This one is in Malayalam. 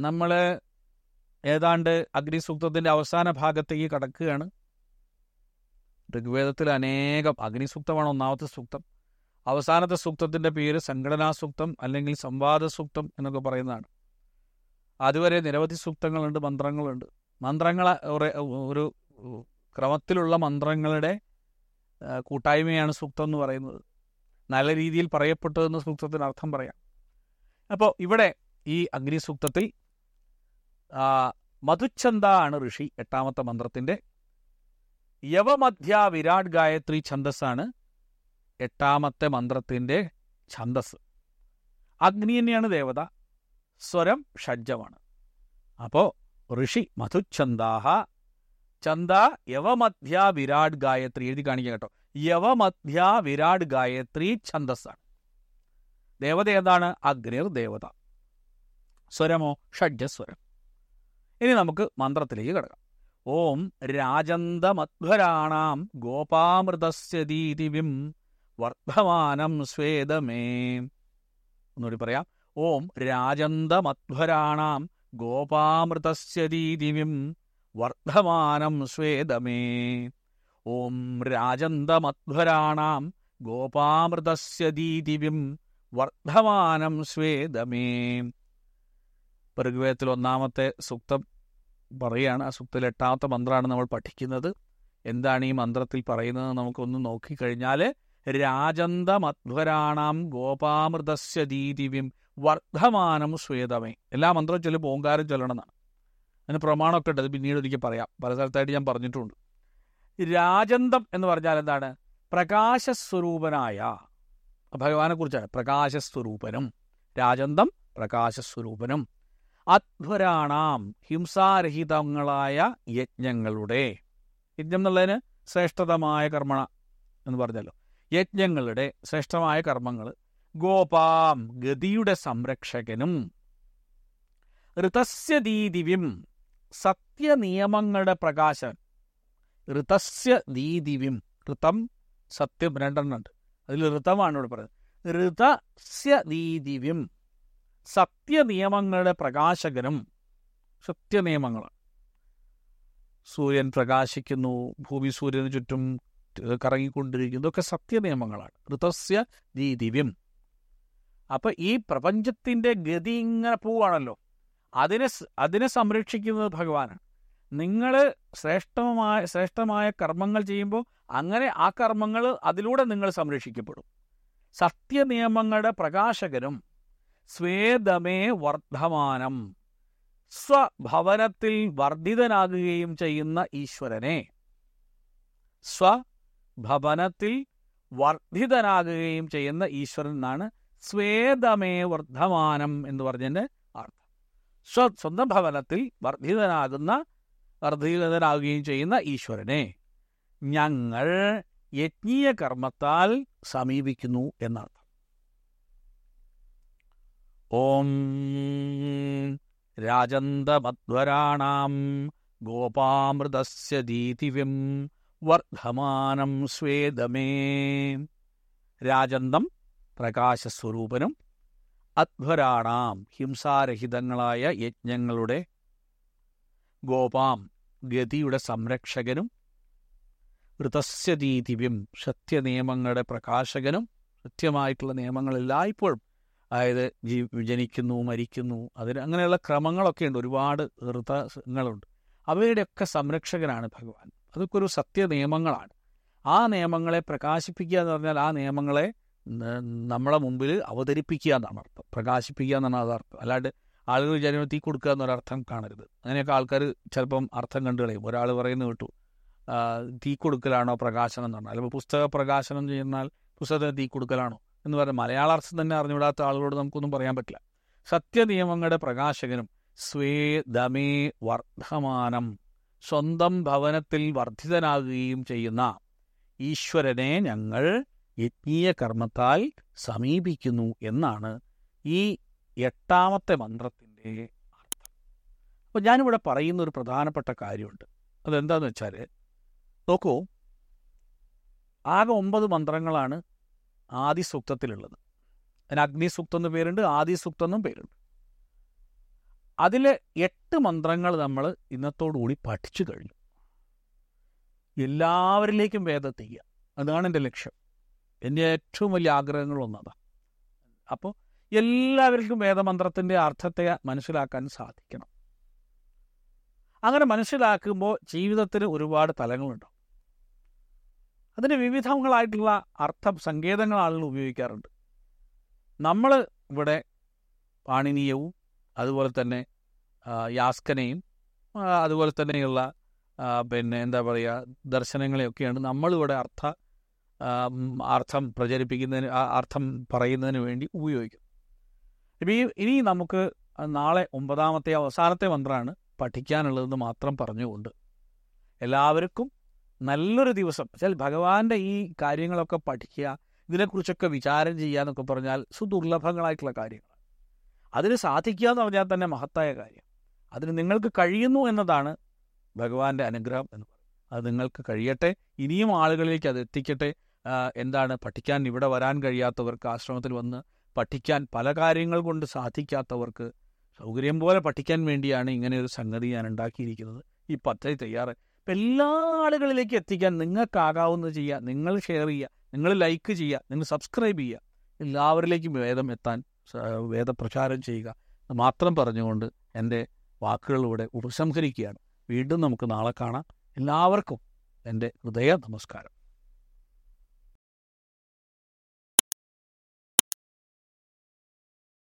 നമ്മൾ ഏതാണ്ട് അഗ്നിസൂക്തത്തിന്റെ അവസാന ഭാഗത്തേക്ക് കടക്കുകയാണ് ഋഗ്വേദത്തിൽ അനേകം അഗ്നിസൂക്തമാണ് ഒന്നാമത്തെ സൂക്തം അവസാനത്തെ സൂക്തത്തിന്റെ പേര് സംഘടനാ സൂക്തം അല്ലെങ്കിൽ സംവാദ സൂക്തം എന്നൊക്കെ പറയുന്നതാണ് അതുവരെ നിരവധി സൂക്തങ്ങളുണ്ട് മന്ത്രങ്ങളുണ്ട് മന്ത്രങ്ങൾ ഒരു ഒരു ക്രമത്തിലുള്ള മന്ത്രങ്ങളുടെ ആ, കൂട്ടായ്മയാണ് സൂക്തം എന്ന് പറയുന്നത് നല്ല രീതിയിൽ പറയപ്പെട്ടതെന്ന് സൂക്തത്തിന് അർത്ഥം പറയാം അപ്പോൾ ഇവിടെ ഈ അഗ്നിസൂക്തത്തിൽ ആ, മധുച്ഛന്ത ആണ് ഋഷി എട്ടാമത്തെ മന്ത്രത്തിന്റെ യവമധ്യ വിരാട് ഗായത്രി ഛന്ദസ്സാണ് എട്ടാമത്തെ മന്ത്രത്തിന്റെ ഛന്ദസ് അഗ്നി തന്നെയാണ് ദേവത സ്വരം ഷഡ്ജമാണ് അപ്പോ ഋഷി മധുച്ഛന്ദാഹ ചന്ദ യവമധ്യ വിരാട് ഗായത്രി എഴുതി കാണിക്കുക കേട്ടോ യവമധ്യ വിരാട് ഗായത്രി ഛന്ദസ്സാണ് ദേവത ഏതാണ് അഗ്നിർ ദേവത സ്വരമോ ഷഡ്ജസ്വരം ഇനി നമുക്ക് മന്ത്രത്തിലേക്ക് കിടക്കാം ഓം രാജന്തമധ്വരാണാം ഗോപാമൃതസ്യ ദീതിവിം വർദ്ധമാനം സ്വേദമേ ഒന്നുകൂടി പറയാം ഓം രാജന്തമധ്വരാണാം ഗോപാമൃതസ്യ ദീതിവിം വർദ്ധമാനം സ്വേദമേ ഓം രാജന്തമധ്വരാണാം ഗോപാമൃതസ്യ ദീതിവിം വർദ്ധമാനം സ്വേദമേ ഋഗ്വേദത്തിൽ ഒന്നാമത്തെ സൂക്തം പറയുകയാണ് ആ സൂക്തത്തിൽ എട്ടാമത്തെ മന്ത്രമാണ് നമ്മൾ പഠിക്കുന്നത് എന്താണ് ഈ മന്ത്രത്തിൽ പറയുന്നത് നമുക്കൊന്ന് നോക്കിക്കഴിഞ്ഞാൽ രാജന്തമധ്വരാണാം ഗോപാമൃതസ്യ ദീതിവിം വർദ്ധമാനം ശ്വേതമേ എല്ലാ മന്ത്രവും ചൊല്ലി ഓങ്കാരം ചൊല്ലണമെന്നാണ് അതിന് പ്രമാണമൊക്കെ ഉണ്ട് അത് പിന്നീട് ഒരിക്കൽ പറയാം പല സ്ഥലത്തായിട്ട് ഞാൻ പറഞ്ഞിട്ടുണ്ട് രാജന്തം എന്ന് പറഞ്ഞാൽ എന്താണ് പ്രകാശസ്വരൂപനായ ഭഗവാനെ കുറിച്ചാണ് പ്രകാശസ്വരൂപനും രാജന്തം പ്രകാശസ്വരൂപനും അധ്വരാണാം ഹിംസാരഹിതങ്ങളായ യജ്ഞങ്ങളുടെ യജ്ഞം എന്നുള്ളതിന് ശ്രേഷ്ഠതമായ കർമ്മണ എന്ന് പറഞ്ഞല്ലോ യജ്ഞങ്ങളുടെ ശ്രേഷ്ഠമായ കർമ്മങ്ങൾ ഗോപാം ഗതിയുടെ സംരക്ഷകനും ഋതസ്യ ദീദിവ്യം സത്യനിയമങ്ങളുടെ പ്രകാശൻ ഋതസ്യ ദീദിവ്യം ഋതം സത്യം രണ്ടെണ്ണുണ്ട് അതിൽ ഋതമാണ് ഇവിടെ പറയുന്നത് ഋതസ്യ ദീദിവ്യം സത്യനിയമങ്ങളുടെ പ്രകാശകനും സത്യനിയമങ്ങൾ സൂര്യൻ പ്രകാശിക്കുന്നു ഭൂമി സൂര്യന് ചുറ്റും കറങ്ങിക്കൊണ്ടിരിക്കുന്നു ഇതൊക്കെ സത്യനിയമങ്ങളാണ് ഋതസ്യ ദീദിവ്യം അപ്പൊ ഈ പ്രപഞ്ചത്തിന്റെ ഗതി ഇങ്ങനെ പോവാണല്ലോ അതിനെ സ്- അതിനെ സംരക്ഷിക്കുന്നത് ഭഗവാനാണ് നിങ്ങൾ ശ്രേഷ്ഠമായ ശ്രേഷ്ഠമായ കർമ്മങ്ങൾ ചെയ്യുമ്പോൾ അങ്ങനെ ആ കർമ്മങ്ങൾ അതിലൂടെ നിങ്ങൾ സംരക്ഷിക്കപ്പെടും സത്യനിയമങ്ങളുടെ പ്രകാശകനും സ്വേദമേ വർദ്ധമാനം സ്വഭവനത്തിൽ വർദ്ധിതനാകുകയും ചെയ്യുന്ന ഈശ്വരനെ സ്വഭവനത്തിൽ വർദ്ധിതനാകുകയും ചെയ്യുന്ന ഈശ്വരൻ എന്നാണ് സ്വേദമേ വർദ്ധമാനം എന്ന് പറഞ്ഞതിന്റെ അർത്ഥം സ്വ സ്വന്തം ഭവനത്തിൽ വർദ്ധിതനാകുന്ന വർദ്ധിതനാകുകയും ചെയ്യുന്ന ഈശ്വരനെ ഞങ്ങൾ യജ്ഞീയ കർമ്മത്താൽ സമീപിക്കുന്നു എന്നർത്ഥം ഓം രാജന്തമധ്വരാണാം ഗോപാമൃതസ്യ ദീതിവ്യം വർദ്ധമാനം സ്വേദമേ രാജന്തം പ്രകാശസ്വരൂപനും അധ്വരാണാം ഹിംസാരഹിതങ്ങളായ യജ്ഞങ്ങളുടെ ഗോപാം ഗതിയുടെ സംരക്ഷകനും ഋതസ്യദീതിവ്യം സത്യനിയമങ്ങളുടെ പ്രകാശകനും സത്യമായിട്ടുള്ള നിയമങ്ങൾ എല്ലായ്പ്പോഴും അതായത് ജീ ജനിക്കുന്നു മരിക്കുന്നു അതിന് അങ്ങനെയുള്ള ക്രമങ്ങളൊക്കെ ഉണ്ട് ഒരുപാട് ഋതങ്ങളുണ്ട് അവയുടെയൊക്കെ സംരക്ഷകനാണ് ഭഗവാൻ അതൊക്കെ ഒരു സത്യ നിയമങ്ങളാണ് ആ നിയമങ്ങളെ പ്രകാശിപ്പിക്കുക എന്ന് പറഞ്ഞാൽ ആ നിയമങ്ങളെ ന- നമ്മളെ മുമ്പിൽ അവതരിപ്പിക്കുക എന്നാണ് അർത്ഥം പ്രകാശിപ്പിക്കുക എന്നാണ് അത് അർത്ഥം അല്ലാണ്ട് ആളുകൾ വിചാരിക്കുമ്പോൾ തീ കൊടുക്കുക എന്നൊരർത്ഥം കാണരുത് അങ്ങനെയൊക്കെ ആൾക്കാർ ചിലപ്പം അർത്ഥം കണ്ടു കളയും ഒരാൾ പറയുന്നത് കേട്ടു ആ, തീ കൊടുക്കലാണോ പ്രകാശനം എന്ന് പറഞ്ഞാൽ അല്ലെങ്കിൽ പുസ്തക പ്രകാശനം ചെയ്യുന്നാൽ പുസ്തകത്തിന് തീ കൊടുക്കലാണോ എന്ന് പറഞ്ഞാൽ മലയാള അർത്ഥം തന്നെ അറിഞ്ഞുവിടാത്ത ആളുകളോട് നമുക്കൊന്നും പറയാൻ പറ്റില്ല സത്യനിയമങ്ങളുടെ പ്രകാശകനും സ്വേദമേ വർദ്ധമാനം സ്വന്തം ഭവനത്തിൽ വർദ്ധിതനാകുകയും ചെയ്യുന്ന ഈശ്വരനെ ഞങ്ങൾ യജ്ഞീയ കർമ്മത്താൽ സമീപിക്കുന്നു എന്നാണ് ഈ എട്ടാമത്തെ മന്ത്രത്തിന്റെ അർത്ഥം അപ്പോൾ ഞാനിവിടെ പറയുന്ന ഒരു പ്രധാനപ്പെട്ട കാര്യമുണ്ട് അതെന്താന്ന് വെച്ചാൽ നോക്കൂ ആകെ ഒമ്പത് മന്ത്രങ്ങളാണ് ആദി സൂക്തത്തിലുള്ളത് അതിന് അഗ്നി സൂക്തം എന്ന് പേരുണ്ട് ആദി സൂക്തം എന്നും പേരുണ്ട് അതിൽ എട്ട് മന്ത്രങ്ങൾ നമ്മൾ ഇന്നത്തോടുകൂടി പഠിച്ചു കഴിഞ്ഞു എല്ലാവരിലേക്കും വേദം എത്തിക്കുക അതാണ് എൻ്റെ ലക്ഷ്യം എൻ്റെ ഏറ്റവും വലിയ ആഗ്രഹങ്ങളൊന്നതാണ് അപ്പോൾ എല്ലാവർക്കും വേദമന്ത്രത്തിൻ്റെ അർത്ഥത്തെ മനസ്സിലാക്കാൻ സാധിക്കണം അങ്ങനെ മനസ്സിലാക്കുമ്പോൾ ജീവിതത്തിന് ഒരുപാട് തലങ്ങളുണ്ട് അതിന് വിവിധങ്ങളായിട്ടുള്ള അർത്ഥ സങ്കേതങ്ങൾ ആളുകൾ ഉപയോഗിക്കാറുണ്ട് നമ്മൾ ഇവിടെ പാണിനീയവും അതുപോലെ തന്നെ ആ, യാസ്കനെയും ആ, അതുപോലെ തന്നെയുള്ള ആ, പിന്നെ എന്താ പറയുക ദർശനങ്ങളെയൊക്കെയാണ് നമ്മളിവിടെ അർത്ഥ ആ, ഉം, അർത്ഥം പ്രചരിപ്പിക്കുന്നതിന് ആ, അർത്ഥം പറയുന്നതിന് വേണ്ടി ഉപയോഗിക്കുന്നത് ഇപ്പം ഈ ഇനി നമുക്ക് നാളെ ഒമ്പതാമത്തെ അവസാനത്തെ മന്ത്രമാണ് പഠിക്കാനുള്ളതെന്ന് മാത്രം പറഞ്ഞുകൊണ്ട് എല്ലാവർക്കും നല്ലൊരു ദിവസം വെച്ചാൽ ഭഗവാന്റെ ഈ കാര്യങ്ങളൊക്കെ പഠിക്കുക ഇതിനെക്കുറിച്ചൊക്കെ വിചാരം ചെയ്യുക എന്നൊക്കെ പറഞ്ഞാൽ സുദുർലഭങ്ങളായിട്ടുള്ള കാര്യങ്ങളാണ് അതിന് സാധിക്കുക എന്ന് പറഞ്ഞാൽ തന്നെ മഹത്തായ കാര്യം അതിന് നിങ്ങൾക്ക് കഴിയുന്നു എന്നതാണ് ഭഗവാന്റെ അനുഗ്രഹം എന്ന് പറയുന്നത് അത് നിങ്ങൾക്ക് കഴിയട്ടെ ഇനിയും ആളുകളിലേക്ക് അത് എത്തിക്കട്ടെ ആ, എന്താണ് പഠിക്കാൻ ഇവിടെ വരാൻ കഴിയാത്തവർക്ക് ആശ്രമത്തിൽ വന്ന് പഠിക്കാൻ പല കാര്യങ്ങൾ കൊണ്ട് സാധിക്കാത്തവർക്ക് സൗകര്യം പോലെ പഠിക്കാൻ വേണ്ടിയാണ് ഇങ്ങനെ ഒരു സംഗതി ഞാൻ ഉണ്ടാക്കിയിരിക്കുന്നത് ഈ പദ്ധതി തയ്യാറ് ഇപ്പം എല്ലാ ആളുകളിലേക്ക് എത്തിക്കാൻ നിങ്ങൾക്കാകാവുന്നത് ചെയ്യുക നിങ്ങൾ ഷെയർ ചെയ്യുക നിങ്ങൾ ലൈക്ക് ചെയ്യുക നിങ്ങൾ സബ്സ്ക്രൈബ് ചെയ്യുക എല്ലാവരിലേക്കും വേദം എത്താൻ സ- വേദപ്രചാരം ചെയ്യുക എന്ന് മാത്രം പറഞ്ഞുകൊണ്ട് എൻ്റെ വാക്കുകളിലൂടെ ഉപസംഹരിക്കുകയാണ് വീണ്ടും നമുക്ക് നാളെ കാണാം എല്ലാവർക്കും എൻ്റെ ഹൃദയ നമസ്കാരം